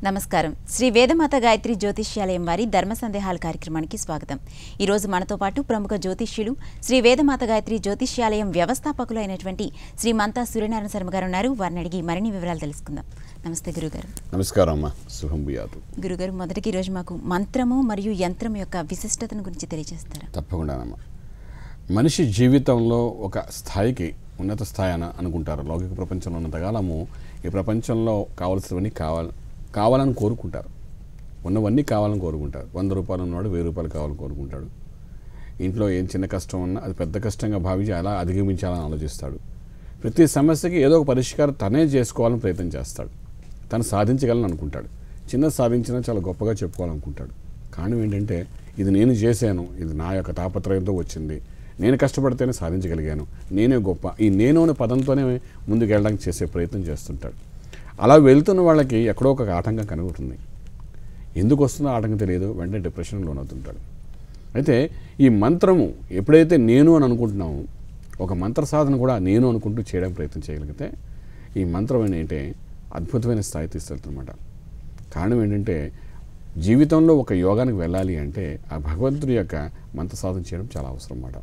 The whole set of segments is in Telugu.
నమస్కారం శ్రీ వేదమాత గాయత్రి జ్యోతిష్యాలయం వారి ధర్మ సందేహాల కార్యక్రమానికి స్వాగతం ఈ రోజు మనతో పాటు ప్రముఖ జ్యోతిష్యులు శ్రీ వేదమాత గాయత్రి జ్యోతిష్యాలయం వ్యవస్థాపకులు అయినటువంటి శ్రీ మంతా సూర్యనారాయణ శర్మ గారు ఉన్నారు వారిని అడిగి మరిన్ని వివరాలు తెలుసుకుందాం నమస్తే గురుగారు నమస్కారం అమ్మా శుభం బియాదు గురుగారు మొదటికి ఈరోజు మాకు మంత్రము మరియు యంత్రం యొక్క విశిష్టతను గురించి తెలియజేస్తారా తప్పకుండానమ్మా మనిషి జీవితంలో ఒక స్థాయికి ఉన్నత స్థాయి అని అనుకుంటారు లౌకిక ప్రపంచంలో ఉన్నంతకాలము ఈ ప్రపంచంలో కావలసినవన్నీ కావాలి కావాలని కోరుకుంటారు ఉన్నవన్నీ కావాలని కోరుకుంటారు వంద రూపాయలు ఉన్నవాడు వెయ్యి రూపాయలు కావాలని కోరుకుంటాడు ఇంట్లో ఏం చిన్న కష్టం ఉన్నా అది పెద్ద కష్టంగా భావించి అలా అధిగమించాలని ఆలోచిస్తాడు ప్రతి సమస్యకి ఏదో ఒక పరిష్కారం తనే చేసుకోవాలని ప్రయత్నం చేస్తాడు తను సాధించగలను అనుకుంటాడు చిన్న సాధించినా చాలా గొప్పగా చెప్పుకోవాలనుకుంటాడు కారణం ఏంటంటే ఇది నేను చేశాను ఇది నా యొక్క తాపత్రయంతో వచ్చింది నేను కష్టపడితేనే సాధించగలిగాను నేనే గొప్ప ఈ నేను అనే పదంతోనే ముందుకు వెళ్ళడానికి చేసే ప్రయత్నం చేస్తుంటాడు అలా వెళ్తున్న వాళ్ళకి ఎక్కడో ఒక ఆటంకం కనుగొతుంది ఎందుకు వస్తుందో ఆటంకం తెలియదు వెంటనే డిప్రెషన్ లోనవుతుంటాడు అయితే ఈ మంత్రము ఎప్పుడైతే నేను అని అనుకుంటున్నామో ఒక మంత్ర సాధన కూడా నేను అనుకుంటూ చేయడానికి ప్రయత్నం చేయగలిగితే ఈ మంత్రం ఏంటంటే అద్భుతమైన స్థాయి తీసుకెళ్తుందన్నమాట కారణం ఏంటంటే జీవితంలో ఒక యోగానికి వెళ్ళాలి అంటే ఆ భగవంతుడి యొక్క మంత్ర సాధన చేయడం చాలా అవసరం అన్నమాట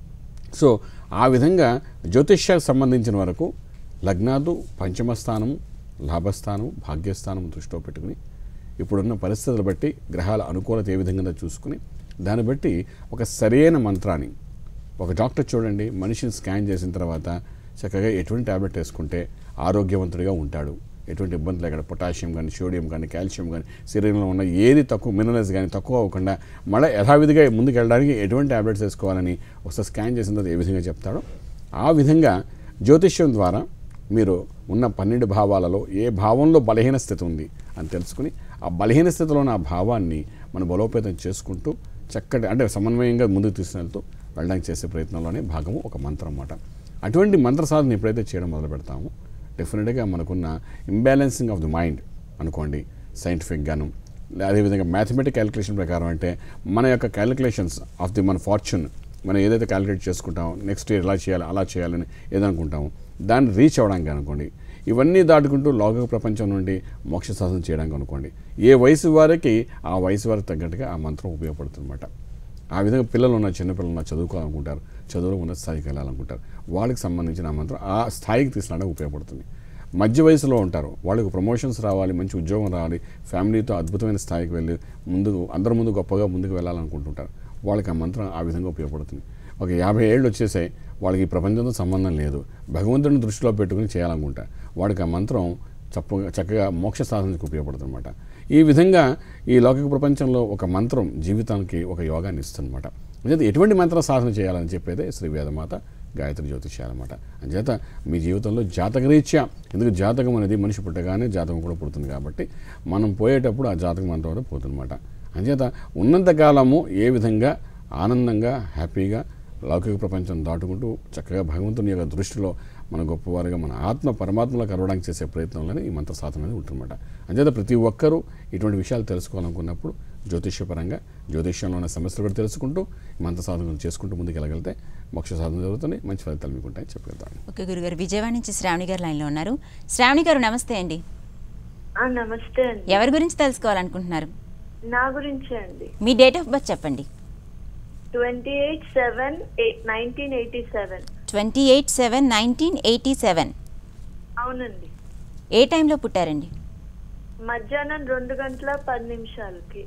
సో ఆ విధంగా జ్యోతిష్యానికి సంబంధించిన వరకు లగ్నాదు పంచమ స్థానము లాభస్థానం భాగ్యస్థానం దృష్టిలో పెట్టుకుని ఇప్పుడున్న పరిస్థితులు బట్టి గ్రహాల అనుకూలత ఏ విధంగా ఉందో చూసుకుని దాన్ని బట్టి ఒక సరైన మంత్రాన్ని ఒక డాక్టర్ చూడండి మనిషిని స్కాన్ చేసిన తర్వాత చక్కగా ఎటువంటి ట్యాబ్లెట్ వేసుకుంటే ఆరోగ్యవంతుడిగా ఉంటాడు ఎటువంటి ఇబ్బంది లేకుండా పొటాషియం కానీ సోడియం కానీ కాల్షియం కానీ శరీరంలో ఉన్న ఏది తక్కువ మినరల్స్ కానీ తక్కువ అవ్వకుండా మళ్ళీ యథావిధిగా ముందుకు వెళ్ళడానికి ఎటువంటి ట్యాబ్లెట్స్ వేసుకోవాలని ఒకసారి స్కాన్ చేసిన తర్వాత ఏ విధంగా చెప్తాడో ఆ విధంగా జ్యోతిష్యం ద్వారా మీరు ఉన్న పన్నెండు భావాలలో ఏ భావంలో బలహీన స్థితి ఉంది అని తెలుసుకుని ఆ బలహీన స్థితిలో ఉన్న ఆ భావాన్ని మనం బలోపేతం చేసుకుంటూ చక్కటి అంటే సమన్వయంగా ముందుకు తీసుకెళ్తూ వెళ్ళడానికి చేసే ప్రయత్నంలోనే భాగము ఒక మంత్రం అన్నమాట అటువంటి మంత్ర సాధన ఎప్పుడైతే చేయడం మొదలు పెడతామో డెఫినెట్గా మనకున్న ఇంబ్యాలెన్సింగ్ ఆఫ్ ది మైండ్ అనుకోండి సైంటిఫిక్గాను అదేవిధంగా మ్యాథమెటిక్ క్యాలిక్యులేషన్ ప్రకారం అంటే మన యొక్క క్యాలిక్యులేషన్స్ ఆఫ్ ది మన ఫార్చ్యూన్ మనం ఏదైతే క్యాలిక్యులేట్ చేసుకుంటామో నెక్స్ట్ ఇయర్ ఇలా చేయాలి అలా చేయాలని ఏదనుకుంటామో దాన్ని రీచ్ అవ్వడానికి అనుకోండి ఇవన్నీ దాటుకుంటూ లౌకిక ప్రపంచం నుండి మోక్ష సాధన చేయడానికి అనుకోండి ఏ వయసు వారికి ఆ వయసు వారికి తగ్గట్టుగా ఆ మంత్రం ఉపయోగపడుతుందన్నమాట ఆ విధంగా పిల్లలు ఉన్న చిన్నపిల్లలు ఉన్న చదువుకోవాలనుకుంటారు చదువులో ఉన్న స్థాయికి వెళ్ళాలనుకుంటారు వాళ్ళకి సంబంధించిన ఆ మంత్రం ఆ స్థాయికి తీసుకురావడానికి ఉపయోగపడుతుంది మధ్య వయసులో ఉంటారు వాళ్ళకి ప్రమోషన్స్ రావాలి మంచి ఉద్యోగం రావాలి ఫ్యామిలీతో అద్భుతమైన స్థాయికి వెళ్ళి ముందుకు అందరి ముందు గొప్పగా ముందుకు వెళ్ళాలనుకుంటుంటారు వాళ్ళకి ఆ మంత్రం ఆ విధంగా ఉపయోగపడుతుంది ఒక యాభై ఏళ్ళు వచ్చేసాయి వాళ్ళకి ఈ ప్రపంచంతో సంబంధం లేదు భగవంతుడిని దృష్టిలో పెట్టుకుని చేయాలనుకుంటా వాడికి ఆ మంత్రం చప్పగా చక్కగా మోక్ష సాధనకు ఉపయోగపడుతుంది అనమాట ఈ విధంగా ఈ లౌకిక ప్రపంచంలో ఒక మంత్రం జీవితానికి ఒక యోగాన్ని ఇస్తుందన్నమాట అంచేత ఎటువంటి మంత్ర సాధన చేయాలని చెప్పేదే శ్రీ వేదమాత గాయత్రి జ్యోతిష్యాలు అనమాట అంచేత మీ జీవితంలో జాతకరీత్యా ఎందుకు జాతకం అనేది మనిషి పుట్టగానే జాతకం కూడా పుడుతుంది కాబట్టి మనం పోయేటప్పుడు ఆ జాతకం మంత్రం కూడా పోతుందన్నమాట అంచేత ఉన్నంతకాలము ఏ విధంగా ఆనందంగా హ్యాపీగా లౌకిక ప్రపంచం దాటుకుంటూ చక్కగా భగవంతుని యొక్క దృష్టిలో మన గొప్పవారిగా మన ఆత్మ పరమాత్మలో కలవడానికి చేసే ప్రయత్నంలోనే ఈ మంత్ర సాధన అనేది ఉంటుందన్నమాట అంచేత ప్రతి ఒక్కరూ ఇటువంటి విషయాలు తెలుసుకోవాలనుకున్నప్పుడు జ్యోతిష్యపరంగా జ్యోతిష్యంలో ఉన్న సమస్యలు కూడా తెలుసుకుంటూ ఈ మంత్ర సాధన చేసుకుంటూ ముందుకు వెళ్ళగలిగితే మోక్ష సాధన జరుగుతుంది మంచి ఫలితాలు మీకు ఉంటాయని చెప్పగలుగుతాను ఓకే గురుగారు విజయవాడ నుంచి శ్రావణి గారు లైన్లో ఉన్నారు శ్రావణి గారు నమస్తే అండి ఆ, నమస్తే అండి ఎవరి గురించి తెలుసుకోవాలనుకుంటున్నారు నా గురించే అండి మీ డేట్ ఆఫ్ బర్త్ చెప్పండి twenty eight seven nineteen eighty seven twenty eight seven nineteen eighty seven అవునండి ఏ టైంలో పుట్టారండి మధ్యాహ్నం రెండు గంటల పది నిమిషాలకి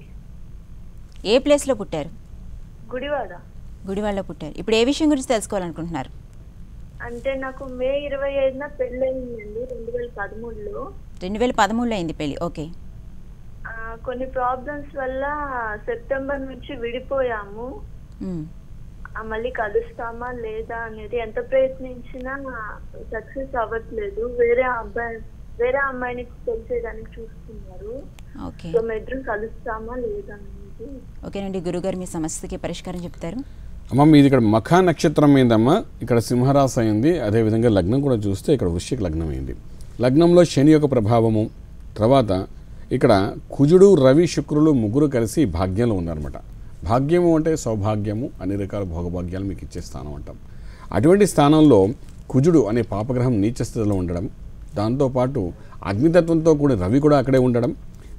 ఏ ప్లేస్లో పుట్టారు గుడివాడ గుడివాడలో పుట్టారు ఇప్పుడు ఏ విషయం గురించి తెలుసుకోవాలనుకుంటున్నారు అంటే నాకు మే ఇరవై ఐదున పెళ్ళయిందండి రెండు వేల పదమూడులో రెండు వేల పదమూడులో అయింది పెళ్ళి ఓకే ఆ, కొన్ని ప్రాబ్లమ్స్ వల్ల సెప్టెంబర్ నుంచి విడిపోయాము మ్మ్. ఆ, మళ్ళీ కలుస్తామా లేదా అనేది ఎంత ప్రయత్నించినా సక్సెస్ అవ్వట్లేదు వేరే అబ్బాయి వేరే అమ్మాయిని తెలిసేదానికి చూస్తున్నారు ఓకే సో మేము ఇద్దరం కలుస్తామా లేదా అనేది ఓకేనండి గురుగారు మీ సమస్యకి పరిష్కారం చెప్తారు అమ్మ మీది ఇక్కడ మఖా నక్షత్రం అయిందమ్మా ఇక్కడ సింహరాశి అయింది అదేవిధంగా లగ్నం కూడా చూస్తే ఇక్కడ వృశ్చిక లగ్నం అయింది లగ్నంలో శని యొక్క ప్రభావము తర్వాత ఇక్కడ కుజుడు రవి శుక్రులు ముగ్గురు కలిసి భాగ్యంలో ఉన్నారన్నమాట భాగ్యము అంటే సౌభాగ్యము అన్ని రకాల భోగభాగ్యాలు మీకు ఇచ్చే స్థానం అంటాం అటువంటి స్థానంలో కుజుడు అనే పాపగ్రహం నీచ స్థితిలో ఉండడం దాంతోపాటు అగ్నితత్వంతో కూడిన రవి కూడా అక్కడే ఉండడం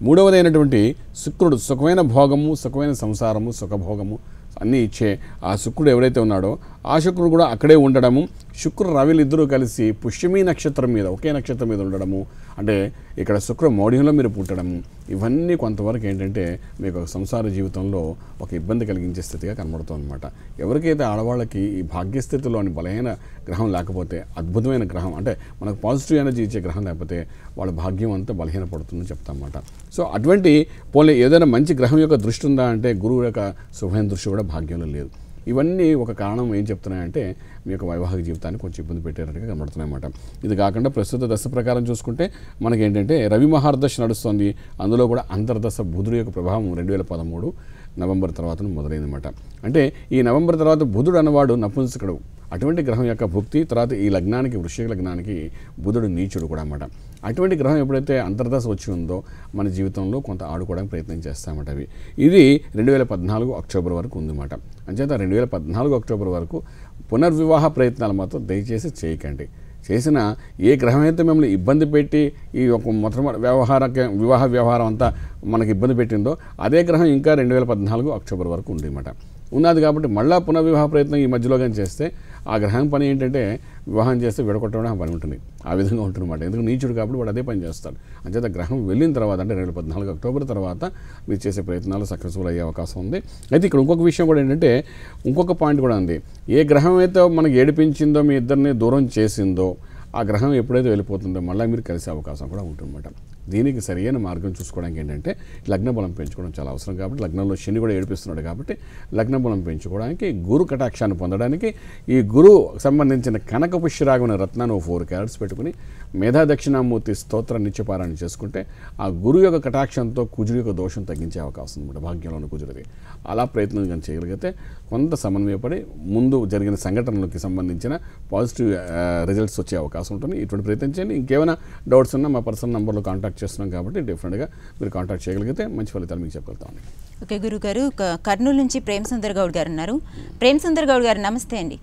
మూడవది అయినటువంటి శుక్రుడు సుఖమైన భోగము సుఖమైన సంసారము సుఖభోగము అన్నీ ఇచ్చే ఆ శుక్రుడు ఎవరైతే ఉన్నాడో ఆ శుక్రుడు కూడా అక్కడే ఉండడము శుక్ర రవిలు ఇద్దరూ కలిసి పుష్యమీ నక్షత్రం మీద ఒకే నక్షత్రం మీద ఉండడము అంటే ఇక్కడ శుక్ర మౌఢ్యంలో మీరు పుట్టడము ఇవన్నీ కొంతవరకు ఏంటంటే మీకు ఒక సంసార జీవితంలో ఒక ఇబ్బంది కలిగించే స్థితిగా కనబడుతుంది అనమాట ఎవరికైతే ఆడవాళ్ళకి ఈ భాగ్యస్థితిలోని బలహీన గ్రహం లేకపోతే అద్భుతమైన గ్రహం అంటే మనకు పాజిటివ్ ఎనర్జీ ఇచ్చే గ్రహం లేకపోతే వాళ్ళ భాగ్యం అంతా బలహీనపడుతుందని చెప్తామన్నమాట సో అటువంటి పోలే ఏదైనా మంచి గ్రహం యొక్క దృష్టి ఉందా అంటే గురువు యొక్క శుభమైన దృష్టి కూడా భాగ్యంలో లేదు ఇవన్నీ ఒక కారణం ఏం చెప్తున్నాయంటే మీ యొక్క వైవాహిక జీవితాన్ని కొంచెం ఇబ్బంది పెట్టేటట్టుగా కనబడుతున్నాయన్నమాట ఇది కాకుండా ప్రస్తుత దశ ప్రకారం చూసుకుంటే మనకేంటంటే రవి మహార్దశ నడుస్తుంది అందులో కూడా అంతర్దశ బుధుడు యొక్క ప్రభావం రెండు వేల పదమూడు నవంబర్ తర్వాత మొదలైందన్నమాట అంటే ఈ నవంబర్ తర్వాత బుధుడు అన్నవాడు నపుంసకుడు అటువంటి గ్రహం యొక్క భుక్తి తర్వాత ఈ లగ్నానికి వృశ్చిక లగ్నానికి బుధుడు నీచుడు కూడా అన్నమాట అటువంటి గ్రహం ఎప్పుడైతే అంతర్దశ వచ్చి ఉందో మన జీవితంలో కొంత ఆడుకోవడానికి ప్రయత్నం చేస్తామట అవి ఇది రెండు వేల పద్నాలుగు అక్టోబర్ వరకు ఉందన్నమాట అంచేత రెండు వేల పద్నాలుగు అక్టోబర్ వరకు పునర్వివాహ ప్రయత్నాలు మాత్రం దయచేసి చేయకండి చేసిన ఏ గ్రహం అయితే మిమ్మల్ని ఇబ్బంది పెట్టి ఈ ఒక మొత్తం వ్యవహార వివాహ వ్యవహారం అంతా మనకి ఇబ్బంది పెట్టిందో అదే గ్రహం ఇంకా రెండు వేల పద్నాలుగు అక్టోబర్ వరకు ఉంది అన్నమాట ఉన్నది కాబట్టి మళ్ళా పునర్వివాహ ప్రయత్నం ఈ మధ్యలో కానీ చేస్తే ఆ గ్రహం పని ఏంటంటే వివాహం చేస్తే విడగొట్టడం ఆ పని ఉంటుంది ఆ విధంగా ఉంటుందన్నమాట ఎందుకంటే నీచుడు కాబట్టి వాడు అదే పని చేస్తాడు అంచేత గ్రహం వెళ్ళిన తర్వాత అంటే రెండు వేల పద్నాలుగు అక్టోబర్ తర్వాత మీరు చేసే ప్రయత్నాలు సక్సెస్ఫుల్ అయ్యే అవకాశం ఉంది అయితే ఇక్కడ ఇంకొక విషయం కూడా ఏంటంటే ఇంకొక పాయింట్ కూడా ఉంది ఏ గ్రహం అయితే మనకి ఏడిపించిందో మీ ఇద్దరిని దూరం చేసిందో ఆ గ్రహం ఎప్పుడైతే వెళ్ళిపోతుందో మళ్ళీ మీరు కలిసే అవకాశం కూడా ఉంటుందన్నమాట దీనికి సరైన మార్గం చూసుకోవడానికి ఏంటంటే లగ్న బలం పెంచుకోవడం చాలా అవసరం కాబట్టి లగ్నంలో శని కూడా ఏడిపిస్తున్నాడు కాబట్టి లగ్న బలం పెంచుకోవడానికి గురు కటాక్షాన్ని పొందడానికి ఈ గురువు సంబంధించిన కనక పుష్యరాగమైన రత్నాన్ని ఫోర్ క్యారెట్స్ పెట్టుకుని మేధా దక్షిణామూర్తి స్తోత్ర నిత్యపారాయణ చేసుకుంటే ఆ గురువు యొక్క కటాక్షంతో కుజుడు యొక్క దోషం తగ్గించే అవకాశం అనమాట భాగ్యంలోని కుజుడిది అలా ప్రయత్నం కానీ చేయగలిగితే కొంత సమన్వయపడి ముందు జరిగిన సంఘటనలకి సంబంధించిన పాజిటివ్ రిజల్ట్స్ వచ్చే అవకాశం ఉంటుంది ఇటువంటి ప్రయత్నం చేయండి ఇంకేమైనా డౌట్స్ ఉన్నా మా పర్సనల్ నెంబర్లో కాంటాక్ట్ చేస్తున్నాం కాబట్టి డెఫినెట్గా మీరు కాంటాక్ట్ చేయగలిగితే మంచి ఫలితాలు మీకు చెప్పగలుగుతామండి ఓకే గురువు గారు క- కర్నూలు నుంచి ప్రేమ్ సుందర్ గౌడ్ గారు ఉన్నారు ప్రేమ్ సుందర్ గౌడ్ గారు నమస్తే అండి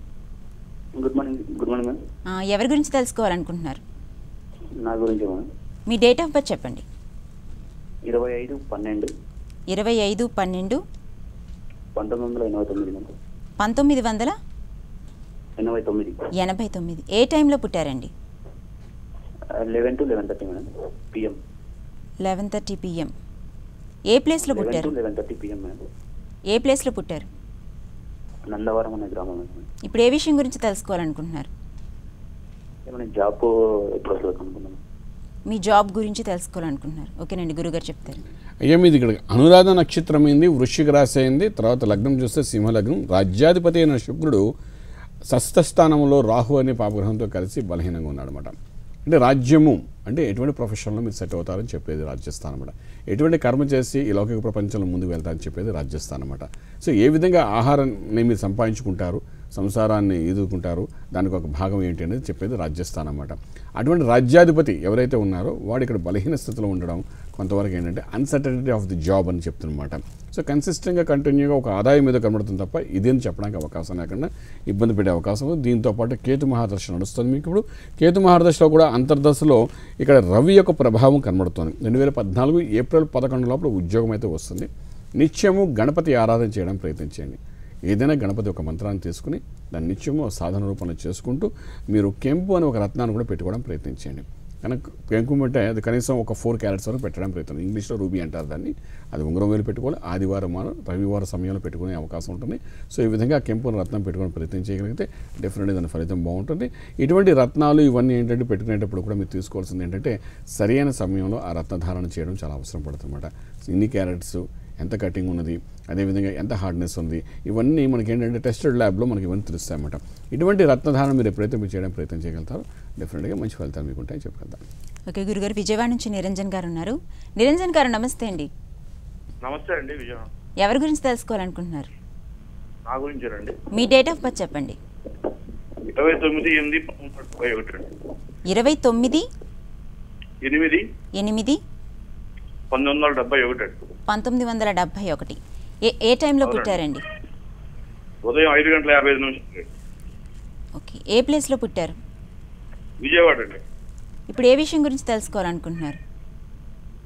good morning good morning ma'am ఆ, ఎవరి గురించి తెలుసుకోవాలనుకుంటున్నారు నా గురించి మ్యామ్ మీ డేట్ ఆఫ్ బర్త్ చెప్పండి ఇరవై ఐదు పన్నెండు ఇరవై ఐదు పన్నెండు పంతొమ్మిది వందల ఎనభై తొమ్మిది మ్యామ్ పంతొమ్మిది వందల ఎనభై తొమ్మిది ఎనభై తొమ్మిది ఏ టైంలో పుట్టారండి eleven to eleven thirty madam PM eleven thirty PM ఏ ప్లేస్లో లెవెన్ పుట్టారు to eleven thirty PM madam ఏ ప్లేస్లో పుట్టారు నందవరం అనే గ్రామం మేడం ఇప్పుడు ఏ విషయం గురించి తెలుసుకోవాలనుకుంటున్నారు ఏమైనా జాబ్ ఎప్పుడు వస్తుంది అనుకున్నాను మీ జాబ్ గురించి తెలుసుకోవాలనుకుంటున్నారు ఓకేనండి గురుగారు చెప్తారు అయ్యా మీది ఇక్కడ అనురాధ నక్షత్రం అయింది వృశ్చిక రాశి అయింది తర్వాత లగ్నం చూస్తే సింహలగ్నం రాజ్యాధిపతి అయిన శుక్రుడు షష్ఠస్థానంలో రాహు అనే పాపగ్రహంతో కలిసి బలహీనంగా ఉన్నాడు అనమాట అంటే రాజ్యము అంటే ఎటువంటి ప్రొఫెషన్లో మీరు సెట్ అవుతారని చెప్పేది రాజ్యస్థానం అనమాట ఎటువంటి కర్మ చేసి ఈ లౌకిక ప్రపంచంలో ముందుకు వెళ్తారని చెప్పేది రాజ్యస్థానం అనమాట సో ఏ విధంగా ఆహారాన్ని మీరు సంపాదించుకుంటారు సంసారాన్ని ఎదుర్కొంటారు దానికి ఒక భాగం ఏంటి అనేది చెప్పేది రాజ్యస్థానం అనమాట అటువంటి రాజ్యాధిపతి ఎవరైతే ఉన్నారో వాడు ఇక్కడ బలహీన స్థితిలో ఉండడం కొంతవరకు ఏంటంటే అన్సర్టనిటీ ఆఫ్ ది జాబ్ అని చెప్తున్నమాట సో కన్సిస్టెంట్గా కంటిన్యూగా ఒక ఆదాయం మీద కనబడుతుంది తప్ప ఇదేం చెప్పడానికి అవకాశం లేకుండా ఇబ్బంది పెట్టే అవకాశం ఉంది దీంతో పాటు కేతు మహాదశ నడుస్తుంది మీకు ఇప్పుడు కేతు మహాదశలో కూడా అంతర్దశలో ఇక్కడ రవి యొక్క ప్రభావం కనబడుతుంది రెండు వేల పద్నాలుగు ఏప్రిల్ పదకొండు లోపల ఉద్యోగం అయితే వస్తుంది నిత్యము గణపతి ఆరాధన చేయడం ప్రయత్నించండి ఏదైనా గణపతి ఒక మంత్రాన్ని తీసుకుని దాన్ని నిత్యము సాధన రూపంలో చేసుకుంటూ మీరు కెంపు అనే ఒక రత్నాన్ని కూడా పెట్టుకోవడం ప్రయత్నించండి కనుక కెంకు అంటే అది కనీసం ఒక ఫోర్ క్యారెట్స్ వరకు పెట్టడం ప్రయత్నం ఇంగ్లీష్లో రూబీ అంటారు దాన్ని అది ఉంగరం వేలు పెట్టుకోవాలి ఆదివారం మాను రవివారం సమయంలో పెట్టుకునే అవకాశం ఉంటుంది సో ఈ విధంగా కెంపు రత్నం పెట్టుకుని ప్రయత్నం చేయగలిగితే డెఫినెట్గా దాని ఫలితం బాగుంటుంది ఇటువంటి రత్నాలు ఇవన్నీ ఏంటంటే పెట్టుకునేటప్పుడు కూడా మీరు తీసుకోవాల్సింది ఏంటంటే సరైన సమయంలో ఆ రత్నధారణ చేయడం చాలా అవసరం పడుతుందన్నమాట ఇన్ని క్యారెట్స్ ఎంత కటింగ్ ఉన్నది అదేవిధంగా ఎంత హార్డ్నెస్ ఉంది ఇవన్నీ మనకి ఏంటంటే టెస్టెడ్ ల్యాబ్లో మనకి ఇవన్నీ తెలుస్తాయి అన్నమాట ఇటువంటి రత్నధారణ మీరు ఎప్పుడైతే మీరు చేయడానికి ప్రయత్నం చేయగలుగుతారో డెఫినెట్గా మంచి ఫలితాలు మీకు ఉంటాయని చెప్పగలుగుతాను ఓకే గురుగారు విజయవాడ నుంచి నిరంజన్ గారు ఉన్నారు నిరంజన్ గారు నమస్తే అండి నమస్తే అండి విజయ ఎవరి గురించి తెలుసుకోవాలనుకుంటున్నారు నా గురించేనండి మీ డేట్ ఆఫ్ బర్త్ చెప్పండి ఇరవై తొమ్మిది ఎనిమిది ముప్పై ఒకటి అండి ఇరవై తొమ్మిది ఎనిమిది ఎనిమిది పంతొమ్మిది వందల డెబ్బై ఒకటి అండి పంతొమ్మిది వందల డెబ్భై ఒకటి ఏ ఏ టైంలో అవునండి. పుట్టారండి ఉదయం ఐదు గంటల యాభై ఐదు నిమిషాలు ఓకే ఏ ప్లేస్లో పుట్టారు విజయవాడ అండి ఇప్పుడు ఏ విషయం గురించి తెలుసుకోవాలనుకుంటున్నారు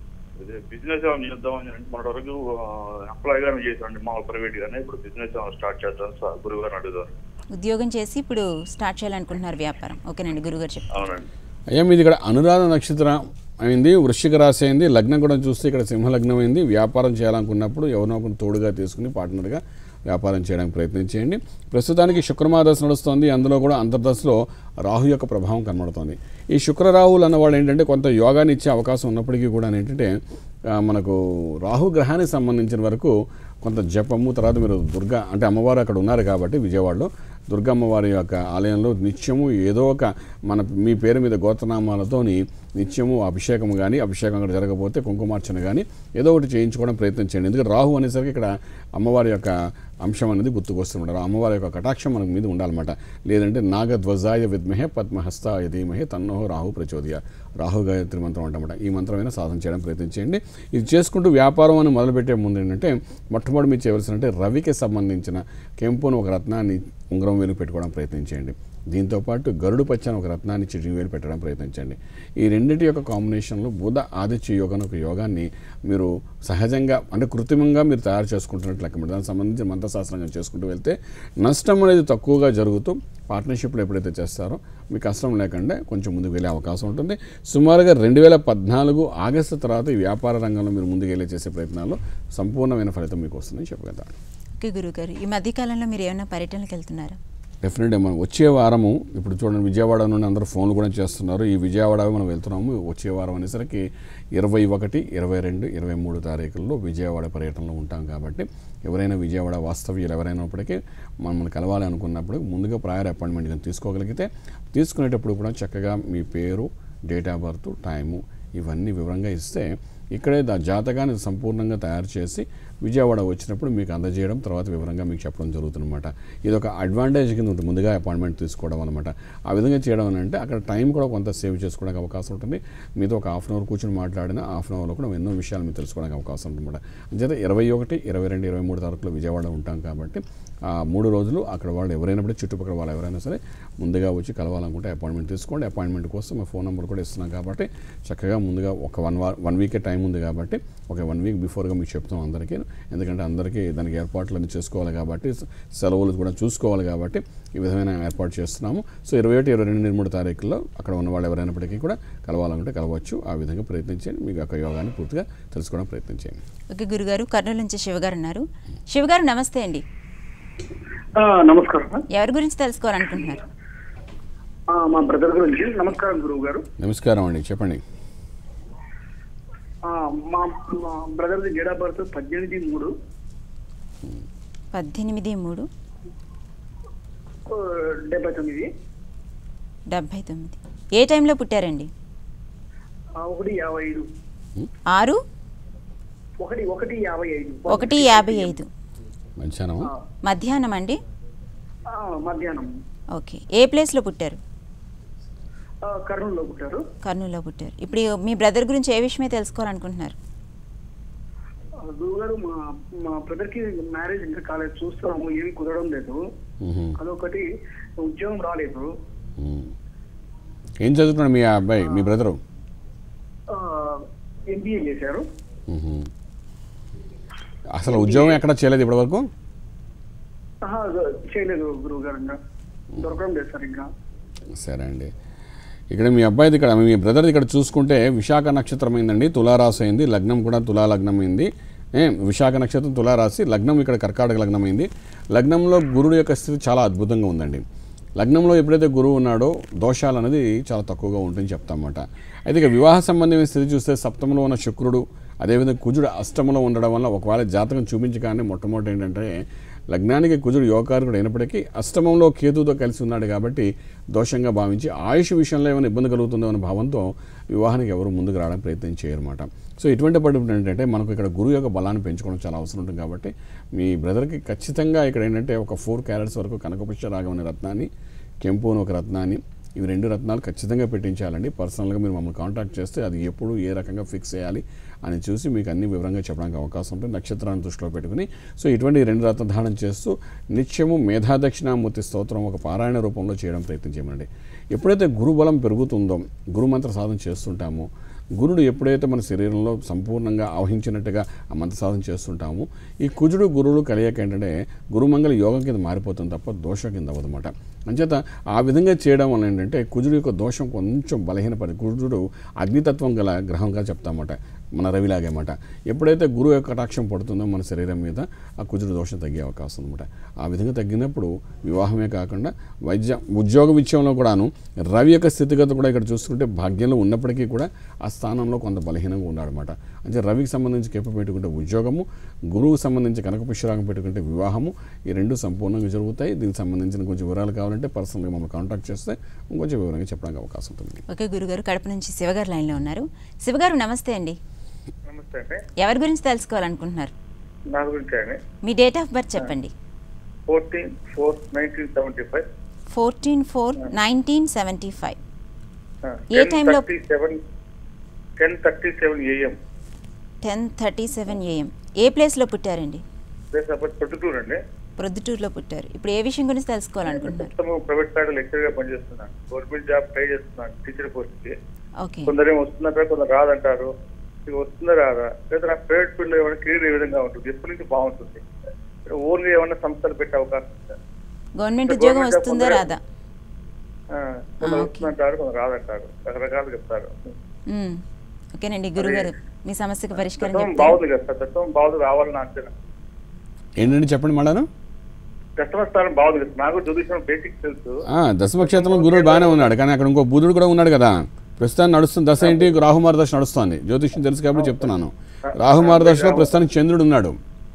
బిజినెస్ ఏమైనా చేద్దామని అంటే మన వరకు ఎంప్లాయ్ గానే చేసాండి మా ప్రైవేట్ గానే ఇప్పుడు బిజినెస్ ఏమైనా స్టార్ట్ చేద్దాం సార్ గురువు గారిని అడుగుదాం ఉద్యోగం చేసి ఇప్పుడు స్టార్ట్ చేయాలనుకుంటున్నారు వ్యాపారం ఓకేనండి గురుగారు చెప్పండి అవునండి అయ్యా మీది ఇక్కడ అనురాధ నక్షత్రం అయింది వృశ్చిక రాశి అయింది లగ్నం కూడా చూస్తే ఇక్కడ సింహ లగ్నం అయింది వ్యాపారం చేయాలనుకున్నప్పుడు ఎవరినో ఒకరిని తోడుగా తీసుకుని పార్ట్నర్గా వ్యాపారం చేయడానికి ప్రయత్నం చేయండి ప్రస్తుతానికి శుక్రమాదశ నడుస్తుంది అందులో కూడా అంతర్దశలో రాహు యొక్క ప్రభావం కనబడుతుంది ఈ శుక్ర రాహులు అన్నవాళ్ళు ఏంటంటే కొంత యోగాన్ని ఇచ్చే అవకాశం ఉన్నప్పటికీ కూడా ఏంటంటే ఆ, మనకు రాహు గ్రహానికి సంబంధించిన వరకు కొంత జపము తర్వాత మీరు దుర్గా అంటే అమ్మవారు అక్కడ ఉన్నారు కాబట్టి విజయవాడలో దుర్గమ్మవారి యొక్క ఆలయంలో నిత్యము ఏదో ఒక మన మీ పేరు మీద గోత్రనామాలతోని నిత్యము అభిషేకం కానీ అభిషేకం అక్కడ జరగకపోతే కుంకుమార్చన కానీ ఏదో ఒకటి చేయించుకోవడం ప్రయత్నం చేయండి ఎందుకంటే రాహు అనేసరికి ఇక్కడ అమ్మవారి యొక్క అంశం అనేది గుర్తుకొస్తుంటారు అమ్మవారి యొక్క కటాక్షం మనకు మీద ఉండాలన్నమాట లేదంటే నాగధ్వజాయ విద్మహే పద్మహస్తాయ ధీమహే తన్నో రాహు ప్రచోదయ రాహు గాయత్రి మంత్రం అంటమాట ఈ మంత్రమైన సాధన చేయడం ప్రయత్నం చేయండి ఇది చేసుకుంటూ వ్యాపారం అని మొదలుపెట్టే ముందు ఏంటంటే మొట్టమొదటి మీరు చేయవలసిన అంటే రవికి సంబంధించిన కెంపును ఒక రత్నాన్ని ఉంగరం వేలు పెట్టుకోవడం ప్రయత్నం చేయండి దీంతోపాటు గరుడు పచ్చని ఒక రత్నాన్ని చిటికి వేలు పెట్టడం ప్రయత్నించండి ఈ రెండింటి యొక్క కాంబినేషన్లో బుధ ఆదిత్య యోగం ఒక యోగాన్ని మీరు సహజంగా అంటే కృత్రిమంగా మీరు తయారు చేసుకుంటున్నట్లు లెక్క దానికి సంబంధించి మంత్రశాస్త్రంగా చేసుకుంటూ వెళ్తే నష్టం అనేది తక్కువగా జరుగుతూ పార్ట్నర్షిప్లు ఎప్పుడైతే చేస్తారో మీకు కష్టం లేకుండా కొంచెం ముందుకు వెళ్ళే అవకాశం ఉంటుంది సుమారుగా రెండు వేల పద్నాలుగు ఆగస్టు తర్వాత ఈ వ్యాపార రంగంలో మీరు ముందుకు వెళ్ళే చేసే ప్రయత్నాల్లో సంపూర్ణమైన ఫలితం మీకు వస్తుందని చెప్పగలుగుతాను ఓకే గురుగారు ఈ మధ్యకాలంలో మీరు ఏమైనా పర్యటనలకు వెళ్తున్నారా డెఫినెట్గా మనం వచ్చే వారము ఇప్పుడు చూడండి విజయవాడ నుండి అందరూ ఫోన్లు కూడా చేస్తున్నారు ఈ విజయవాడ మనం వెళ్తున్నాము వచ్చే వారం అనేసరికి ఇరవై ఒకటి ఇరవై రెండు ఇరవై మూడు తారీఖుల్లో విజయవాడ పర్యటనలో ఉంటాం కాబట్టి ఎవరైనా విజయవాడ వాస్తవ్యులు ఎవరైనప్పటికీ మనం కలవాలి అనుకున్నప్పుడు ముందుగా ప్రయర్ అపాయింట్మెంట్ కానీ తీసుకోగలిగితే తీసుకునేటప్పుడు కూడా చక్కగా మీ పేరు డేట్ ఆఫ్ బర్త్ టైము ఇవన్నీ వివరంగా ఇస్తే ఇక్కడే దా జాతకాన్ని సంపూర్ణంగా తయారు చేసి విజయవాడ వచ్చినప్పుడు మీకు అందజేయడం తర్వాత వివరంగా మీకు చెప్పడం జరుగుతుందన్నమాట ఇది ఒక అడ్వాంటేజ్ కింద ఉంటుంది ముందుగా అపాయింట్మెంట్ తీసుకోవడం అనమాట ఆ విధంగా చేయడం అని అంటే అక్కడ టైం కూడా కొంత సేవ్ చేసుకోవడానికి అవకాశం ఉంటుంది మీతో ఒక హాఫ్ అన్ అవర్ కూర్చొని మాట్లాడిన హాఫ్ అన్ అవర్లో కూడా ఎన్నో విషయాలు మీరు తెలుసుకోవడానికి అవకాశం ఉంటుందన్నమాట అంచేత ఇరవై ఒకటి ఇరవై రెండు ఇరవై మూడు తారీఖులో విజయవాడ ఉంటాం కాబట్టి ఆ మూడు రోజులు అక్కడ వాళ్ళు ఎవరైనప్పుడు చుట్టుపక్కల వాళ్ళు ఎవరైనా సరే ముందుగా వచ్చి కలవాలనుకుంటే అపాయింట్మెంట్ తీసుకోండి అపాయింట్మెంట్ కోసం మా ఫోన్ నెంబర్ కూడా ఇస్తున్నాం కాబట్టి చక్కగా ముందుగా ఒక వన్ వార్ వన్ వీకే టైం ఉంది కాబట్టి ఒక వన్ వీక్ బిఫోర్గా మీకు చెప్తాం అందరికీ ఎందుకంటే అందరికీ దానికి ఏర్పాట్లు అన్ని చేసుకోవాలి కాబట్టి సెలవులు కూడా చూసుకోవాలి కాబట్టి ఈ విధమైన ఏర్పాటు చేస్తున్నాము సో ఇరవై ఒకటి ఇరవై రెండు ఇరవై మూడు తారీఖుల్లో అక్కడ ఉన్న వాళ్ళు ఎవరైనప్పటికీ కూడా కలవాలనుకుంటే కలవచ్చు ఆ విధంగా ప్రయత్నించండి మీకు యొక్క యోగాన్ని పూర్తిగా తెలుసుకోవడం ప్రయత్నం చేయండి ఓకే గురుగారు కర్నూలు నుంచి శివగారు ఉన్నారు శివగారు నమస్తే అండి ఆ, నమస్కారం ఎవరి గురించి తెలుసుకోవాలనుకుంటున్నారు ఆ, మా బ్రదర్ గురించి నమస్కారం గురువు గారు నమస్కారం అండి చెప్పండి ఆ, మా మా బ్రదర్ది డేట్ ఆఫ్ బర్త్ పద్దెనిమిది మూడు పద్దెనిమిది మూడు ఆ, డెబ్బై తొమ్మిది డెబ్భై తొమ్మిది ఏ టైంలో పుట్టారండి ఆ, ఒకటి యాభై ఐదు ఆరు ఒకటి ఒకటి యాభై ఐదు ఒకటి యాభై ఐదు మధ్యాహ్నం మధ్యాహ్నం అండి ఆ, మధ్యాహ్నం ఓకే ఏ ప్లేస్లో పుట్టారు ఆ, కర్నూలులో పుట్టారు కర్నూలులో పుట్టారు ఇప్పుడు మీ బ్రదర్ గురించి ఏ విషయమే తెలుసుకోవాలనుకుంటున్నారు ఆ, గురువు గారు మా మా బ్రదర్ కి మ్యారేజ్ ఇంకా కాలేదు చూస్తున్నాము ఏమి కుదరడం లేదు మ్హూ. అదొకటి ఉద్యోగం రాలేదు మ్. ఏం చదువుతున్నాడు మీ అబ్బాయి మీ బ్రదరు ఎంబీఏ చేశారు మ్హూ. అసలు ఉద్యోగం ఎక్కడ చేయలేదు ఇప్పటివరకు ఆహా, చేయలేదు గురువు గారు ఇంకా దొరకడం లేదు సార్ ఇంకా సరే అండి ఇక్కడ మీ అబ్బాయిది ఇక్కడ మీ బ్రదర్ది ఇక్కడ చూసుకుంటే విశాఖ నక్షత్రం అయిందండి తులారాశి అయింది లగ్నం కూడా తులా లగ్నం అయింది ఏ, విశాఖ నక్షత్రం తులారాశి లగ్నం ఇక్కడ కర్కాటక లగ్నం అయింది లగ్నంలో గురుడు యొక్క స్థితి చాలా అద్భుతంగా ఉందండి లగ్నంలో ఎప్పుడైతే గురువు ఉన్నాడో దోషాలు అనేది చాలా తక్కువగా ఉంటుంది చెప్తామన్నమాట అయితే ఇక వివాహ సంబంధమైన స్థితి చూస్తే సప్తమంలో ఉన్న శుక్రుడు అదేవిధంగా కుజుడు అష్టమంలో ఉండడం వల్ల ఒకవేళ జాతకం చూపించగానే మొట్టమొదటి ఏంటంటే లగ్నానికి కుజుడు యోగకారకుడు అయినప్పటికీ అష్టమంలో కేతుతో కలిసి ఉన్నాడు కాబట్టి దోషంగా భావించి ఆయుష్ విషయంలో ఏమైనా ఇబ్బంది కలుగుతుందో అనే భావంతో వివాహానికి ఎవరు ముందుకు రావడానికి ప్రయత్నం చేయరన్నమాట సో ఇటువంటి పడినప్పుడు ఏంటంటే మనకు ఇక్కడ గురువు యొక్క బలాన్ని పెంచుకోవడం చాలా అవసరం ఉంటుంది కాబట్టి మీ బ్రదర్కి ఖచ్చితంగా ఇక్కడ ఏంటంటే ఒక ఫోర్ క్యారెట్స్ వరకు కనకపుష్ప రాగం అనే రత్నాన్ని కెంపు అని ఒక రత్నాన్ని ఇవి రెండు రత్నాలు ఖచ్చితంగా పెట్టించాలండి పర్సనల్గా మీరు మమ్మల్ని కాంటాక్ట్ చేస్తే అది ఎప్పుడు ఏ రకంగా ఫిక్స్ చేయాలి అని చూసి మీకు అన్ని వివరంగా చెప్పడానికి అవకాశం ఉంటుంది నక్షత్రాన్ని దృష్టిలో పెట్టుకుని సో ఇటువంటి రెండు రత్న ధారణ చేస్తూ నిత్యము మేధాదక్షిణామూర్తి స్తోత్రం ఒక పారాయణ రూపంలో చేయడం ప్రయత్నం చేయమండి ఎప్పుడైతే గురుబలం పెరుగుతుందో గురుమంత్ర సాధన చేస్తుంటామో గురుడు ఎప్పుడైతే మన శరీరంలో సంపూర్ణంగా ఆవహించినట్టుగా ఆ మంత్ర సాధన చేస్తుంటామో ఈ కుజుడు గురువులు కలియక ఏంటంటే గురుమంగళ యోగం కింద మారిపోతుంది తప్ప దోషం కింద అవ్వదన్నమాట అంచేత ఆ విధంగా చేయడం వల్ల ఏంటంటే కుజుడు యొక్క దోషం కొంచెం బలహీనపడి కుజుడు అగ్నితత్వం గల గ్రహంగా చెప్తామన్నమాట మన రవిలాగే అన్నమాట ఎప్పుడైతే గురువు యొక్క కటాక్షం పడుతుందో మన శరీరం మీద ఆ కుజుడు దోషం తగ్గే అవకాశం ఉందన్నమాట ఆ విధంగా తగ్గినప్పుడు వివాహమే కాకుండా వైద్య ఉద్యోగ విషయంలో కూడాను రవి యొక్క స్థితిగతి కూడా ఇక్కడ చూసుకుంటే భాగ్యంలో ఉన్నప్పటికీ కూడా ఆ స్థానంలో కొంత బలహీనంగా ఉన్నాడనమాట అంటే రవికి సంబంధించి కెప్ప పెట్టుకుంటే ఉద్యోగము గురువుకు సంబంధించి కనక పుష్యరాగం పెట్టుకుంటే వివాహము ఈ రెండు సంపూర్ణంగా జరుగుతాయి దీనికి సంబంధించిన కొంచెం వివరాలు కావాలంటే పర్సనల్గా మమ్మల్ని కాంటాక్ట్ చేస్తే ఇంకొంచెం వివరంగా చెప్పడానికి అవకాశం ఉంటుంది ఓకే గురుగారు కడప నుంచి శివగారు లైన్లో ఉన్నారు శివగారు నమస్తే అండి నమస్తే అండి ఎవరి గురించి తెలుసుకోవాలనుకుంటున్నారు నా గురించి అండి మీ డేట్ ఆఫ్ బర్త్ చెప్పండి fourteen four nineteen seventy five fourteen four nineteen seventy five ఏ టైంలో? Thirty seven ten thirty seven AM ten thirty seven AM ఏ ప్లేస్లో పుట్టారండి ప్లేస్ అప్పుడు పొద్దుటూరు అండి ప్రొద్దుటూరులో పుట్టారు ఇప్పుడు ఏ విషయం గురించి తెలుసుకోవాలనుకుంటున్నారు ప్రస్తుతం ప్రైవేట్ కాడ లెక్చర్ గా పనిచేస్తున్నాను గవర్నమెంట్ జాబ్ ట్రై చేస్తున్నాను టీచర్ పోస్ట్ కి ఓకే కొందరేమో వస్తుందంటారు కొందరు రాదంటారు ఇది వస్తుందా రాదా లేదా నా ప్రైవేట్ ఫీల్డ్ లో ఏమైనా కెరీర్ ఏ విధంగా ఉంటుంది ఎప్పటి నుంచి బాగుంటుంది ఓన్గా ఏమైనా సంస్థలు పెట్టే అవకాశం ఉందా గవర్నమెంట్ అంటే ఉద్యోగం గవర్నమెంట్ వస్తుందా జాబ్ రాదా ఆ, కొందరు ఓకే. వస్తుందంటారు కొందరు రాదంటారు రకరకాలు చెప్తారు మ్మ్. ఓకేనండి గురుగారు మీ సమస్యకు పరిష్కారం తత్వం చెప్తారు బాగుంది కదా సార్ తత్వం బాగుంది రావాలని అంచనా ఏంటంటే చెప్పండి మేడం కస్టమర్ స్థానం బాగుంది కదా నాకు జ్యోతిషం బేసిక్ తెలుసు ఆ, దశమ క్షేత్రంలో గురుడు బాగానే ఉన్నాడు కానీ అక్కడ ఇంకో బుధుడు కూడా ఉన్నాడు కదా ప్రస్తుతానికి నడుస్తుంది దశ ఏంటి రాహుమార దశ నడుస్తుంది జ్యోతిష్యం తెలుసు కాబట్టి చెప్తున్నాను రాహుమార దశలో ప్రస్తుతానికి చంద్రుడు ఉన్నాడు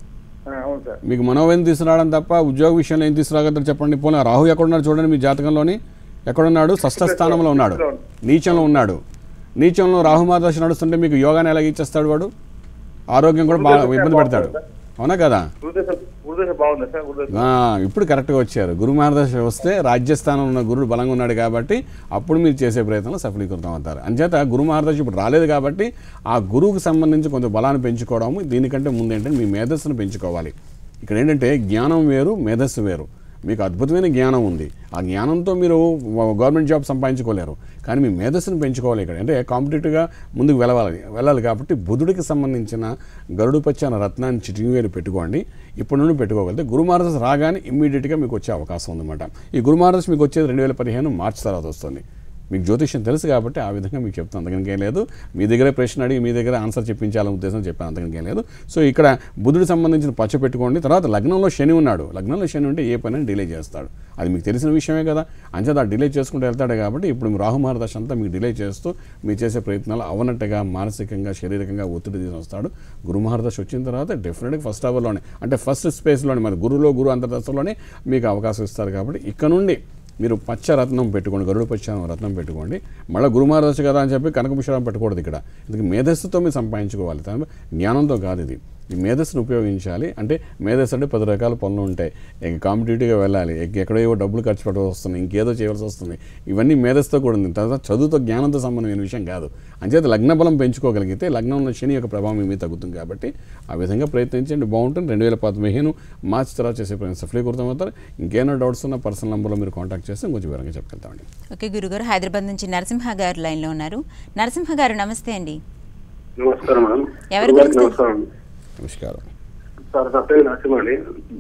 ఆ, అవును సార్ మీకు మనోవేం తీసుకురావడం తప్ప ఉద్యోగ విషయంలో ఏం తీసుకురాగలరు చెప్పండి పోనీ రాహు ఎక్కడున్నాడు చూడండి మీ జాతకంలోని ఎక్కడున్నాడు షష్ఠ స్థానంలో ఉన్నాడు నీచంలో ఉన్నాడు నీచంలో రాహుమార దశ నడుస్తుంటే మీకు యోగాన్ని ఎలాగ ఇచ్చేస్తాడు వాడు ఆరోగ్యం కూడా బాగా ఇబ్బంది పెడతాడు అవునా కదా గురుదశ గురుదశ బాగుందా సార్ గురుదశ ఆ, ఇప్పుడు కరెక్ట్గా వచ్చారు గురు మహారదశ వస్తే రాజ్యస్థానం ఉన్న గురుడు బలంగా ఉన్నాడు కాబట్టి అప్పుడు మీరు చేసే ప్రయత్నంలో సఫలీకృతం అవుతారు అంచేత గురు మహారదశ ఇప్పుడు రాలేదు కాబట్టి ఆ గురువుకు సంబంధించి కొంత బలాన్ని పెంచుకోవడము దీనికంటే ముందు ఏంటంటే మీ మేధస్సును పెంచుకోవాలి ఇక్కడ ఏంటంటే జ్ఞానం వేరు మేధస్సు వేరు మీకు అద్భుతమైన జ్ఞానం ఉంది ఆ జ్ఞానంతో మీరు గవర్నమెంట్ జాబ్ సంపాదించుకోలేరు కానీ మీ మేధస్సును పెంచుకోవాలి ఇక్కడ అంటే కాంపిటేటివ్గా ముందుకు వెళ్ళాలి వెళ్ళాలి కాబట్టి బుధుడికి సంబంధించిన గరుడు పచ్చి అన్న రత్నాన్ని చిటింగ్ వేలు పెట్టుకోండి ఇప్పటి నుండి పెట్టుకోగలిగితే గురుమారదశ రాగానే ఇమ్మీడియట్గా మీకు వచ్చే అవకాశం ఉందన్నమాట ఈ గురుమారదశ మీకు వచ్చేది రెండు వేల పదిహేను మార్చి తర్వాత వస్తుంది మీకు జ్యోతిష్యం తెలుసు కాబట్టి ఆ విధంగా మీకు చెప్తాను అంతకనికి ఏం లేదు మీ దగ్గరే ప్రశ్న అడిగి మీ దగ్గర ఆన్సర్ చెప్పించాలనే ఉద్దేశం చెప్పాను అంతకనికి ఏం లేదు సో ఇక్కడ బుధుడికి సంబంధించిన పచ్చ పెట్టుకోండి తర్వాత లగ్నంలో శని ఉన్నాడు లగ్నంలో శని ఉంటే ఏ పని డిలే చేస్తాడు అది మీకు తెలిసిన విషయమే కదా అంచేత డిలే చేసుకుంటూ వెళ్తాడు కాబట్టి ఇప్పుడు మీ రాహు మహారదశ అంతా మీకు డిలే చేస్తూ మీరు చేసే ప్రయత్నాలు అవనట్టుగా మానసికంగా శారీరకంగా ఒత్తిడి తీసుకొస్తాడు గురు మహారదశ వచ్చిన తర్వాత డెఫినెట్గా ఫస్ట్ అవర్లోనే అంటే ఫస్ట్ స్పేస్లోనే మరి గురులో గురు అంతర్దశలోనే మీకు అవకాశం ఇస్తారు కాబట్టి ఇక్కడ నుండి మీరు పచ్చ రత్నం పెట్టుకోండి గరుడు పచ్చ రత్నం పెట్టుకోండి మళ్ళీ గురుమారదశ కదా అని చెప్పి కనకపుష్పం పెట్టకూడదు ఇక్కడ ఇది మేధస్సుతో మీరు సంపాదించుకోవాలి తప్ప జ్ఞానంతో కాదు ఇది ఈ మేధస్సును ఉపయోగించాలి అంటే మేధస్సు అంటే పది రకాల పనులు ఉంటాయి ఇక కాంపిటేటివ్గా వెళ్ళాలి ఇక ఎక్కడో ఏవో డబ్బులు ఖర్చు పెట్టవలసి వస్తుంది ఇంకేదో చేయవలసి వస్తుంది ఇవన్నీ మేధస్సుతో కూడా ఉంది తర్వాత చదువుతో జ్ఞానంతో సంబంధమైన విషయం కాదు అంచేత లగ్న బలం పెంచుకోగలిగితే లగ్నంలో శని యొక్క ప్రభావం మీ మీద తగ్గుతుంది కాబట్టి ఆ విధంగా ప్రయత్నించండి బాగుంటుంది రెండు వేల పదిహేను మార్చి తర్వాత చేసే ప్రయత్నం సఫలీకృతం అవుతారు ఇంకేమైనా డౌట్స్ ఉన్న పర్సనల్ నెంబర్లో మీరు కాంటాక్ట్ చేస్తే కొంచెం వివరంగా చెప్పగలుగుతామండి ఓకే గురుగారు హైదరాబాద్ నుంచి నరసింహ గారు లైన్లో ఉన్నారు నరసింహ గారు నమస్తే అండి నమస్కారం మేడం ఎవరి గురుగారికి గురించి? నమస్కారం నమస్కారం సార్ నా పేరు నరసింహ అండి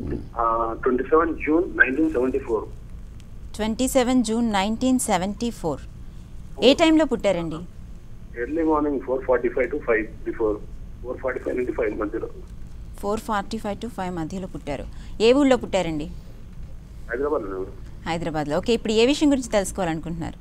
twenty seven June nineteen seventy four twenty seven June nineteen seventy four ఏ టైంలో పుట్టారండి early morning four forty five to five before four forty five నుంచి ఫైవ్ మధ్యలో four forty five to five మధ్యలో పుట్టారు ఏ ఊళ్ళో పుట్టారండి హైదరాబాద్ హైదరాబాద్లో ఓకే ఇప్పుడు ఏ విషయం గురించి తెలుసుకోవాలనుకుంటున్నారు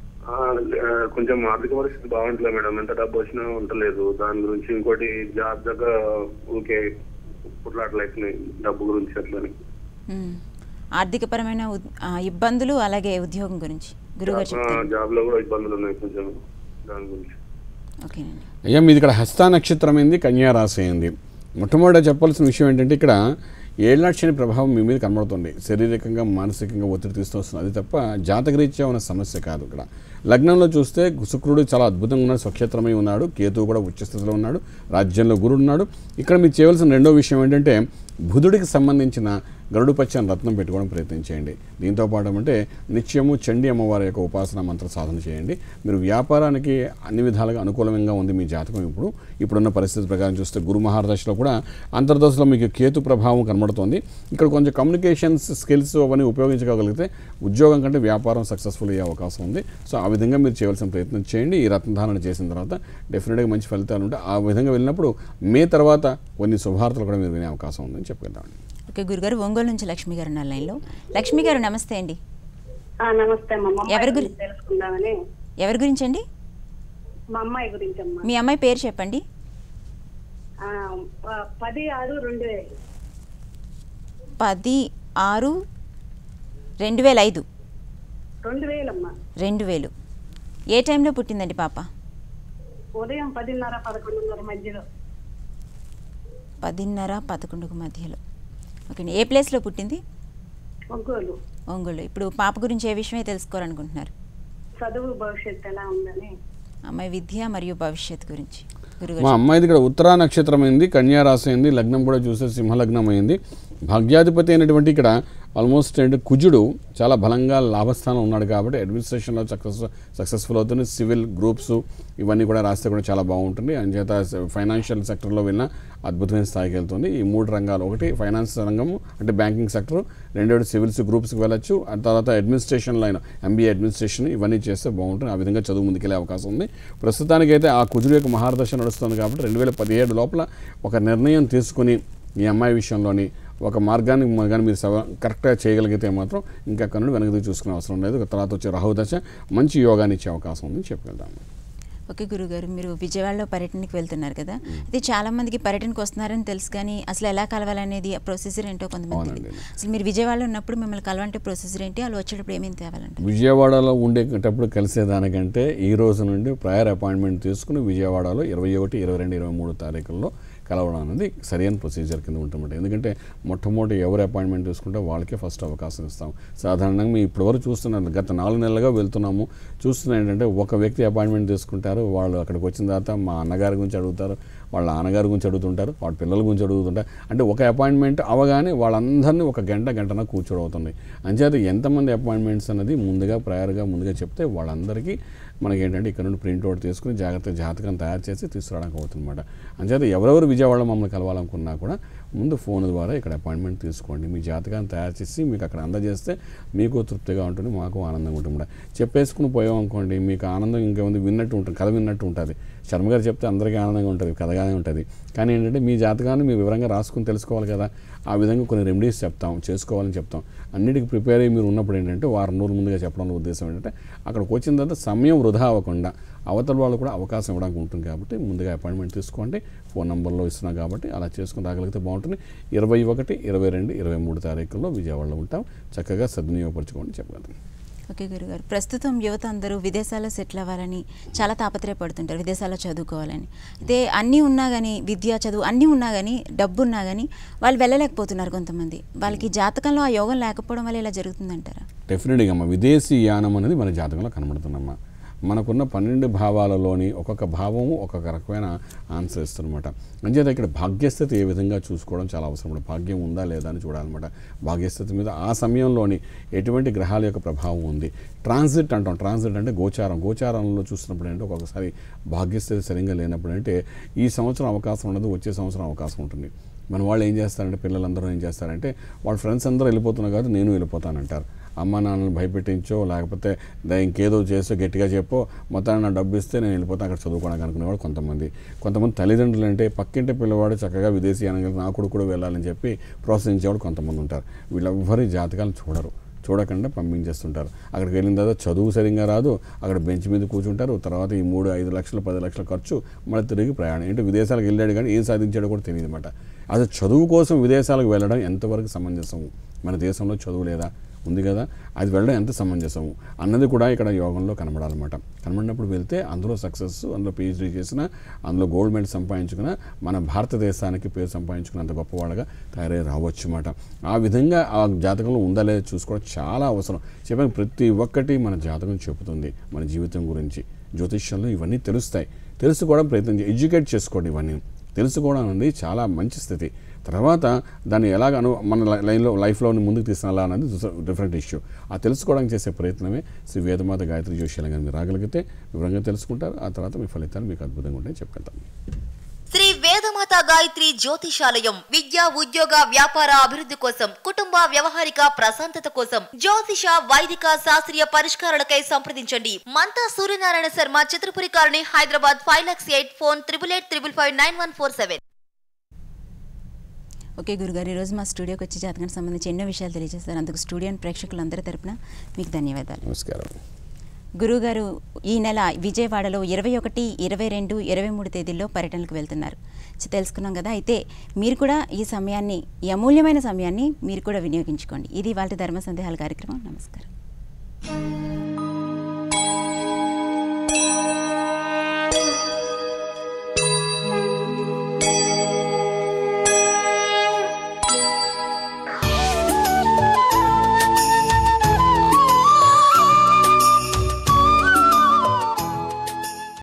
కొంచెం ఆర్థిక పరిస్థితి బాగుంటలేదు మేడం ఎంత డబ్బు వచ్చినా ఉండలేదు దాని గురించి ఇంకోటి జాబ్ దగ్గర ఊకే పుట్లాటలు అవుతున్నాయి డబ్బు గురించి అట్లని మ్మ్. ఆర్థికపరమైన ఉద్- ఆ, ఇబ్బందులు అలాగే ఉద్యోగం గురించి గురుగారు చెప్తారు జాబ్ లో కూడా ఇబ్బందులు ఉన్నాయి కొంచెం దాని గురించి ఓకేనండి అయ్యా మీది ఇక్కడ హస్త నక్షత్రం అయింది కన్యా రాశి అయింది మొట్టమొదట చెప్పాల్సిన విషయం ఏంటంటే ఇక్కడ ఏళ్ళక్షని ప్రభావం మీ మీద కనబడుతుంది శారీరకంగా మానసికంగా ఒత్తిడి తీసుకొస్తుంది అది తప్ప జాతకరీత్యా ఉన్న సమస్య కాదు ఇక్కడ లగ్నంలో చూస్తే శుక్రుడు చాలా అద్భుతంగా ఉన్నాడు స్వక్షేత్రమై ఉన్నాడు కేతువు కూడా ఉచ్చ స్థితిలో ఉన్నాడు రాజ్యంలో గురుడు ఉన్నాడు ఇక్కడ మీరు చేయవలసిన రెండో విషయం ఏంటంటే బుధుడికి సంబంధించిన గరుడు పచ్చని రత్నం పెట్టుకోవడం ప్రయత్నించేయండి దీంతో పాటు అంటే నిత్యము చండీ అమ్మవారి యొక్క ఉపాసన మంత్ర సాధన చేయండి మీరు వ్యాపారానికి అన్ని విధాలుగా అనుకూలంగా ఉంది మీ జాతకం ఇప్పుడు ఇప్పుడున్న పరిస్థితి ప్రకారం చూస్తే గురు మహాదశలో కూడా అంతర్దశలో మీకు కేతు ప్రభావం కనబడుతోంది ఇక్కడ కొంచెం కమ్యూనికేషన్స్ స్కిల్స్ అవన్నీ ఉపయోగించగలిగితే ఉద్యోగం కంటే వ్యాపారం సక్సెస్ఫుల్ అయ్యే అవకాశం ఉంది సో ఆ విధంగా మీరు చేయవలసిన ప్రయత్నం చేయండి ఈ రత్నధారణ చేసిన తర్వాత డెఫినెట్గా మంచి ఫలితాలు ఉంటాయి ఆ విధంగా వెళ్ళినప్పుడు మే తర్వాత కొన్ని శుభార్తలు కూడా మీరు వినే అవకాశం ఉందని చెప్పగలుగుతామండి ఓకే గురుగారు ఒంగోలు నుంచి లక్ష్మి గారు ఉన్నారు లైన్లో లక్ష్మి గారు నమస్తే అండి ఆ, నమస్తే అమ్మ. మా అమ్మాయి ఎవరి గురి- గురించి తెలుసుకుందామని ఎవరి గురించి అండి మా అమ్మాయి గురించి అమ్మా మీ అమ్మాయి పేరు చెప్పండి ఆ, ప- పది ఆరు రెండు వేలు పది ఆరు రెండు వేల ఐదు రెండు వేలమ్మా రెండు వేలు ఏ టైంలో పుట్టిందండి పాప ఉదయం పదిన్నర పదకొండున్నర మధ్యలో పదిన్నర పదకొండుకు మధ్యలో ఓకే అండి ఏ ప్లేస్లో పుట్టింది ఒంగోలు ఒంగోలు ఇప్పుడు పాప గురించి ఏ విషయమే తెలుసుకోవాలనుకుంటున్నారు చదువు భవిష్యత్తు ఎలా ఉందని అమ్మాయి విద్య మరియు భవిష్యత్ గురించి మా గురుగారు అమ్మాయిది ఇక్కడ ఉత్తరా నక్షత్రం అయింది కన్యా రాశి అయింది లగ్నం కూడా చూస్తే సింహలగ్నం అయింది భాగ్యాధిపతి అయినటువంటి ఇక్కడ ఆల్మోస్ట్ అంటే కుజుడు చాలా బలంగా లాభస్థానం ఉన్నాడు కాబట్టి అడ్మినిస్ట్రేషన్లో సక్సెస్ సక్సెస్ఫుల్ అవుతుంది సివిల్ గ్రూప్స్ ఇవన్నీ కూడా రాస్తే కూడా చాలా బాగుంటుంది అంచేత ఫైనాన్షియల్ సెక్టర్లో వెళ్ళిన అద్భుతమైన స్థాయికి వెళ్తుంది ఈ మూడు రంగాలు ఒకటి ఫైనాన్స్ రంగము అంటే బ్యాంకింగ్ సెక్టర్ రెండోది సివిల్స్ గ్రూప్స్కి వెళ్ళొచ్చు ఆ తర్వాత అడ్మినిస్ట్రేషన్ లైన్ ఎంబీఏ అడ్మినిస్ట్రేషన్ ఇవన్నీ చేస్తే బాగుంటుంది ఆ విధంగా చదువు ముందుకెళ్ళే అవకాశం ఉంది ప్రస్తుతానికైతే ఆ కుజుడు యొక్క మహారదశ నడుస్తుంది కాబట్టి రెండు వేల పదిహేడు లోపల ఒక నిర్ణయం తీసుకుని ఈ అమ్మాయి విషయంలోని ఒక మార్గాన్ని కానీ మీరు సవ కరెక్ట్గా చేయగలిగితే మాత్రం ఇంకా కన్నుడు వెనక్కి చూసుకునే అవసరం లేదు తర్వాత వచ్చే రాహు దశ మంచి యోగాన్ని ఇచ్చే అవకాశం ఉందని చెప్పగలుగుతాము ఓకే గురుగారు మీరు విజయవాడలో పర్యటనకి వెళ్తున్నారు కదా అయితే చాలా మందికి పర్యటనకు వస్తున్నారని తెలుసు కానీ అసలు ఎలా కలవాలనేది ప్రొసీజర్ ఏంటో కొంతమంది అవునండి. తెలియదు అసలు మీరు విజయవాడలో ఉన్నప్పుడు మిమ్మల్ని కలవాలంటే ప్రొసీజర్ ఏంటి వాళ్ళు వచ్చేటప్పుడు ఏమేమి తేవాలంటే విజయవాడలో ఉండేటప్పుడు కలిసేదానికంటే ఈ రోజు నుండి ప్రయర్ అపాయింట్మెంట్ తీసుకుని విజయవాడలో ఇరవై ఒకటి ఇరవై రెండు ఇరవై మూడు తారీఖుల్లో కలవడం అనేది సరైన ప్రొసీజర్ కింద ఉంటుందన్నమాట ఎందుకంటే మొట్టమొదటి ఎవరు అపాయింట్మెంట్ తీసుకుంటే వాళ్ళకే ఫస్ట్ అవకాశం ఇస్తాం సాధారణంగా మేము ఇప్పటివరకు చూస్తున్నాం గత నాలుగు నెలలుగా వెళ్తున్నాము చూస్తున్నా ఏంటంటే ఒక వ్యక్తి అపాయింట్మెంట్ తీసుకుంటారు వాళ్ళు అక్కడికి వచ్చిన తర్వాత మా అన్నగారి గురించి అడుగుతారు వాళ్ళ నాన్నగారి గురించి అడుగుతుంటారు వాళ్ళ పిల్లల గురించి అడుగుతుంటారు అంటే ఒక అపాయింట్మెంట్ అవగానే వాళ్ళందరినీ ఒక గంట గంటన కూర్చోడవుతుంది అంచేత ఎంతమంది అపాయింట్మెంట్స్ అనేది ముందుగా ప్రయర్గా ముందుగా చెప్తే వాళ్ళందరికీ మనకి ఏంటంటే ఇక్కడ నుండి ప్రింట్అవుట్ తీసుకుని జాగ్రత్తగా జాతకం తయారు చేసి తీసుకురావడానికి అవుతుందన్నమాట అంచేత ఎవరెవరు విజయవాడలో మమ్మల్ని కలవాలనుకున్నా కూడా ముందు ఫోన్ ద్వారా ఇక్కడ అపాయింట్మెంట్ తీసుకోండి మీ జాతకాన్ని తయారు చేసి మీకు అక్కడ అందజేస్తే మీకు తృప్తిగా ఉంటుంది మాకు ఆనందంగా ఉంటుంది చెప్పేసుకుని పోయాం అనుకోండి మీకు ఆనందం ఇంకేముంది విన్నట్టు ఉంటుంది కథ విన్నట్టు ఉంటుంది శర్మ గారు చెప్తే అందరికీ ఆనందంగా ఉంటుంది కథగానే ఉంటుంది కానీ ఏంటంటే మీ జాతకాన్ని మీ వివరంగా రాసుకుని తెలుసుకోవాలి కదా ఆ విధంగా కొన్ని రెమెడీస్ చెప్తాం చేసుకోవాలని చెప్తాం అన్నిటికీ ప్రిపేర్ అయ్యి మీరు ఉన్నప్పుడు ఏంటంటే వారం రోజుల ముందుగా చెప్పడంలో ఉద్దేశం ఏంటంటే అక్కడికి వచ్చిన తర్వాత సమయం వృధా అవ్వకుండా అవతల వాళ్ళు కూడా అవకాశం ఇవ్వడానికి ఉంటుంది కాబట్టి ముందుగా అపాయింట్మెంట్ తీసుకోండి ఫోన్ నెంబర్లో ఇస్తున్నాం కాబట్టి అలా చేసుకుని రాగలిగితే బాగుంటుంది ఇరవై ఒకటి ఇరవై రెండు ఇరవై మూడు తారీఖుల్లో విజయవాడలో ఉంటాం చక్కగా సద్వినియోగపరచుకోండి చెప్పగలను ఓకే గురుగారు ప్రస్తుతం యువత అందరూ విదేశాల్లో సెటిల్ అవ్వాలని చాలా తాపత్రయపడుతుంటారు విదేశాల్లో చదువుకోవాలని అయితే అన్నీ ఉన్నా కానీ విద్య చదువు అన్నీ ఉన్నా కానీ డబ్బు ఉన్నా కానీ వాళ్ళు వెళ్ళలేకపోతున్నారు కొంతమంది వాళ్ళకి జాతకంలో ఆ యోగం లేకపోవడం వల్ల ఇలా జరుగుతుందంటారా డెఫినెట్గా అమ్మ విదేశీ యానం అనేది మన జాతకంలో కనబడుతుందమ్మా మనకున్న పన్నెండు భావాలలోని ఒక్కొక్క భావము ఒక్కొక్క రకమైన ఆన్సర్ ఇస్తుందన్నమాట అంచేత ఇక్కడ భాగ్యస్థితి ఏ విధంగా చూసుకోవడం చాలా అవసరం ఉంటుంది భాగ్యం ఉందా లేదా అని చూడాలన్నమాట భాగ్యస్థితి మీద ఆ సమయంలోని ఎటువంటి గ్రహాల యొక్క ప్రభావం ఉంది ట్రాన్సిట్ అంటాం ట్రాన్సిట్ అంటే గోచారం గోచారంలో చూసినప్పుడు అంటే ఒక్కొక్కసారి భాగ్యస్థితి సరిగ్గా లేనప్పుడు అంటే ఈ సంవత్సరం అవకాశం ఉండదు వచ్చే సంవత్సరం అవకాశం ఉంటుంది మన వాళ్ళు ఏం చేస్తారంటే పిల్లలందరూ ఏం చేస్తారంటే వాళ్ళ ఫ్రెండ్స్ అందరూ వెళ్ళిపోతున్నారు కాబట్టి నేను వెళ్ళిపోతానంటారు అమ్మ నాన్నని భయపెట్టించో లేకపోతే దా ఇంకేదో చేసో గట్టిగా చెప్పో మొత్తాన్ని నా డబ్బు ఇస్తే నేను వెళ్ళిపోతాను అక్కడ చదువుకోవడానికి అనుకునేవాడు కొంతమంది కొంతమంది తల్లిదండ్రులు అంటే పక్కింటి పిల్లవాడు చక్కగా విదేశీ అనగా నా కొడుకు కూడా వెళ్ళాలని చెప్పి ప్రోత్సహించేవాడు కొంతమంది ఉంటారు వీళ్ళెవ్వరి జాతకాలు చూడరు చూడకుండా పంపించేస్తుంటారు అక్కడికి వెళ్ళిన తర్వాత చదువు సరిగ్గా రాదు అక్కడ బెంచ్ మీద కూర్చుంటారు తర్వాత ఈ మూడు ఐదు లక్షలు పది లక్షల ఖర్చు మళ్ళీ తిరిగి ప్రయాణం ఏంటి విదేశాలకు వెళ్ళాడు కానీ ఏం సాధించాడో కూడా తెలియదు అనమాట అసలు చదువు కోసం విదేశాలకు వెళ్ళడం ఎంతవరకు సమంజసం మన దేశంలో చదువు లేదా ఉంది కదా అది వెళ్ళడం ఎంత సమంజసము అన్నది కూడా ఇక్కడ యోగంలో కనబడాలన్నమాట కనబడినప్పుడు వెళ్తే అందులో సక్సెస్ అందులో పిహెచ్డీ చేసిన అందులో గోల్డ్ మెడల్ సంపాదించుకున్న మన భారతదేశానికి పేరు సంపాదించుకున్నంత గొప్పవాళ్ళగా తయారై రావచ్చు అన్నమాట ఆ విధంగా ఆ జాతకంలో ఉందా లేదా చూసుకోవడం చాలా అవసరం చెప్పాను ప్రతి ఒక్కటి మన జాతకం చెబుతుంది మన జీవితం గురించి జ్యోతిష్యంలో ఇవన్నీ తెలుస్తాయి తెలుసుకోవడం ప్రయత్నం చేయి ఎడ్యుకేట్ చేసుకోండి ఇవన్నీ తెలుసుకోవడం అనేది చాలా మంచి స్థితి తర్వాత దాన్ని ఎలాగ అను మన లై- లైన్లో లైఫ్లో ముందుకు తీసుకురాలా అనేది డిఫరెంట్ ఇష్యూ ఆ తెలుసుకోవడానికి చేసే ప్రయత్నమే శ్రీ వేదమాత గాయత్రి జోషియాల గారిని మీరు రాగలిగితే వివరంగా తెలుసుకుంటారు ఆ తర్వాత మీ ఫలితాలు మీకు అద్భుతంగా ఉంటాయి చెప్పుకుంటాం శ్రీ వేదమాత గాయత్రి జ్యోతిషాలయం విద్య ఉద్యోగ వ్యాపార అభివృద్ధి కోసం కుటుంబ వ్యవహారిక ప్రశాంతత కోసం జ్యోతిష వైదిక శాస్త్రీయ పరిష్కారాలకై సంప్రదించండి Mantha Suryanarayana Sharma Chitrapuri colony Hyderabad five lakhs eight phone triple eight triple five nine one four seven okay గురుగారు ఈరోజు మా స్టూడియోకి వచ్చి జాతకానికి సంబంధించి ఎన్నో విషయాలు తెలియజేస్తారు అందుకు స్టూడియో ప్రేక్షకులందరి తరపున మీకు ధన్యవాదాలు నమస్కారం గురువుగారు ఈ నెల విజయవాడలో ఇరవై ఒకటి ఇరవై రెండు ఇరవై మూడు తేదీల్లో పర్యటనకు వెళ్తున్నారు చ- తెలుసుకున్నాం కదా అయితే మీరు కూడా ఈ సమయాన్ని ఈ అమూల్యమైన సమయాన్ని మీరు కూడా వినియోగించుకోండి ఇది వాళ్ళ ధర్మ సందేహాల కార్యక్రమం నమస్కారం